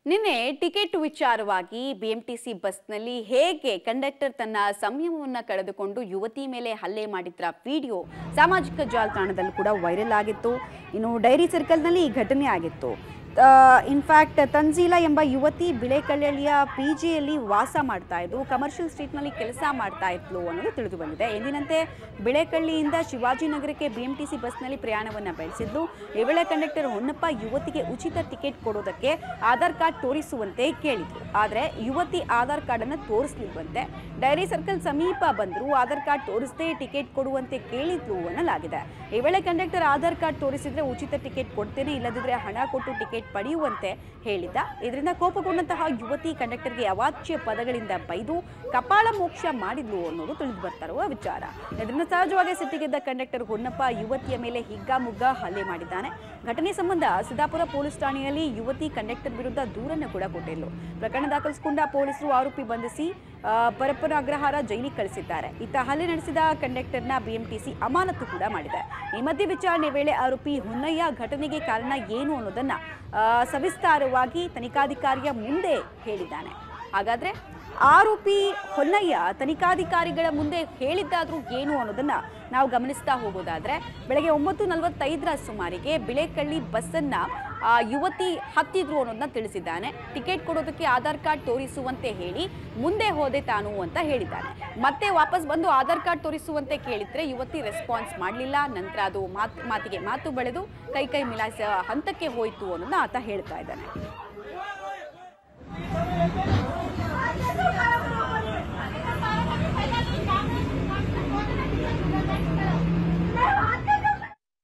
ನಿನ್ನೆ ಟಿಕೆಟ್ ವಿಚಾರವಾಗಿ ಬಿಎಂಟಿಸಿ ಬಸ್ನಲ್ಲಿ ಹೇಗೆ ಕಂಡಕ್ಟರ್ ತನ್ನ ಸಂಯಮವನ್ನು ಕಳೆದುಕೊಂಡು ಯುವತಿ ಮೇಲೆ ಹಲ್ಲೆ ಮಾಡಿದ್ರ ವಿಡಿಯೋ ಸಾಮಾಜಿಕ ಜಾಲತಾಣದಲ್ಲಿ ಕೂಡ ವೈರಲ್ ಆಗಿತ್ತು ಇನ್ನು ಡೈರಿ ಸರ್ಕಲ್ನಲ್ಲಿ ಈ ಘಟನೆ ಆಗಿತ್ತು ಇನ್ಫ್ಯಾಕ್ಟ್ ತಂಜೀಲಾ ಎಂಬ ಯುವತಿ ಬಿಳೆಕಳ್ಳಳ್ಳಿಯ ಪಿ ಜಿಯಲ್ಲಿ ವಾಸ ಮಾಡ್ತಾ ಇದ್ದು ಕಮರ್ಷಿಯಲ್ ಸ್ಟ್ರೀಟ್ನಲ್ಲಿ ಕೆಲಸ ಮಾಡ್ತಾ ಇದ್ಲು ಅನ್ನೋದು ತಿಳಿದು ಬಂದಿದೆ ಎಂದಿನಂತೆ ಬಿಳೆಕಳ್ಳಿಯಿಂದ ಶಿವಾಜಿನಗರಕ್ಕೆ ಬಿಎಂಟಿಸಿ ಬಸ್ನಲ್ಲಿ ಪ್ರಯಾಣವನ್ನು ಬೆಳೆಸಿದ್ದು ಈ ವೇಳೆ ಕಂಡಕ್ಟರ್ ಹೊನ್ನಪ್ಪ ಯುವತಿಗೆ ಉಚಿತ ಟಿಕೆಟ್ ಕೊಡೋದಕ್ಕೆ ಆಧಾರ್ ಕಾರ್ಡ್ ತೋರಿಸುವಂತೆ ಕೇಳಿದ್ರು ಆದರೆ ಯುವತಿ ಆಧಾರ್ ಕಾರ್ಡನ್ನು ತೋರಿಸ್ಲಿಲ್ವಂತೆ ಡೈರಿ ಸರ್ಕಲ್ ಸಮೀಪ ಬಂದರೂ ಆಧಾರ್ ಕಾರ್ಡ್ ತೋರಿಸದೆ ಟಿಕೆಟ್ ಕೊಡುವಂತೆ ಕೇಳಿದ್ರು ಅನ್ನಲಾಗಿದೆ ಈ ವೇಳೆ ಕಂಡಕ್ಟರ್ ಆಧಾರ್ ಕಾರ್ಡ್ ತೋರಿಸಿದ್ರೆ ಉಚಿತ ಟಿಕೆಟ್ ಕೊಡ್ತೇನೆ ಇಲ್ಲದಿದ್ರೆ ಹಣ ಕೊಟ್ಟು ಟಿಕೆಟ್ ಪಡೆಯುವಂತೆ ಹೇಳಿದ್ದ ಇದರಿಂದ ಕೋಪಗೊಂಡಂತಹ ಯುವತಿ ಕಂಡಕ್ಟರ್ಗೆ ಅವಾಚ್ಯ ಪದಗಳಿಂದ ಬೈದು ಕಪಾಳ ಮೋಕ್ಷ ಮಾಡಿದ್ಲು ಅನ್ನೋದು ತಿಳಿದು ಬರ್ತಾ ಇರುವ ವಿಚಾರ ಇದರಿಂದ ಸಹಜವಾಗಿ ಸಿಟ್ಟಿಗೆದ್ದ ಕಂಡಕ್ಟರ್ ಹೊನ್ನಪ್ಪ ಯುವತಿಯ ಮೇಲೆ ಹಿಗ್ಗಾಮುಗ್ಗ ಹಲ್ಲೆ ಮಾಡಿದ್ದಾನೆ ಘಟನೆ ಸಂಬಂಧ ಸಿದ್ದಾಪುರ ಪೊಲೀಸ್ ಠಾಣೆಯಲ್ಲಿ ಯುವತಿ ಕಂಡಕ್ಟರ್ ವಿರುದ್ಧ ದೂರನ್ನು ಕೂಡ ಕೊಟ್ಟಿದ್ಲು ಪ್ರಕರಣ ದಾಖಲಿಸಿಕೊಂಡ ಪೊಲೀಸರು ಆರೋಪಿ ಬಂಧಿಸಿ ಆ, ಪರಪ್ಪನ ಅಗ್ರಹಾರ ಜೈಲಿಗೆ ಕಳಿಸಿದ್ದಾರೆ ಇತ್ತ ಹಲ್ಲೆ ನಡೆಸಿದ ಕಂಡಕ್ಟರ್ನ ಬಿಎಂಟಿಸಿ ಅಮಾನತು ಕೂಡ ಮಾಡಿದೆ ಈ ಮಧ್ಯೆ ವಿಚಾರಣೆ ವೇಳೆ ಆರೋಪಿ ಹುನ್ನಯ್ಯ ಘಟನೆಗೆ ಕಾರಣ ಏನು ಅನ್ನೋದನ್ನ ಆ, ಸವಿಸ್ತಾರವಾಗಿ ತನಿಖಾಧಿಕಾರಿಯ ಮುಂದೆ ಹೇಳಿದ್ದಾನೆ ಹಾಗಾದ್ರೆ ಆರೋಪಿ ಹೊನ್ನಯ್ಯ ತನಿಖಾಧಿಕಾರಿಗಳ ಮುಂದೆ ಹೇಳಿದ್ದಾದ್ರೂ ಏನು ಅನ್ನೋದನ್ನ ನಾವು ಗಮನಿಸ್ತಾ ಹೋಗೋದಾದ್ರೆ ಬೆಳಗ್ಗೆ ಒಂಬತ್ತು ನಲವತ್ತೈದರ ಸುಮಾರಿಗೆ ಬಿಳೆಕಳ್ಳಿ ಬಸ್ಸನ್ನ ಆ, ಯುವತಿ ಹತ್ತಿದ್ರು ಅನ್ನೋದನ್ನ ತಿಳಿಸಿದ್ದಾನೆ ಟಿಕೆಟ್ ಕೊಡೋದಕ್ಕೆ ಆಧಾರ್ ಕಾರ್ಡ್ ತೋರಿಸುವಂತೆ ಹೇಳಿ ಮುಂದೆ ಹೋದೆ ತಾನು ಅಂತ ಹೇಳಿದ್ದಾನೆ ಮತ್ತೆ ವಾಪಸ್ ಬಂದು ಆಧಾರ್ ಕಾರ್ಡ್ ತೋರಿಸುವಂತೆ ಕೇಳಿದ್ರೆ ಯುವತಿ ರೆಸ್ಪಾನ್ಸ್ ಮಾಡಲಿಲ್ಲ ನಂತರ ಅದು ಮಾತು ಮಾತಿಗೆ ಮಾತು ಬೆಳೆದು ಕೈ ಕೈ ಮಿಲಾಯಿಸ ಹಂತಕ್ಕೆ ಹೋಯಿತು ಅನ್ನೋದನ್ನ ಆತ ಹೇಳ್ತಾ ಇದ್ದಾನೆ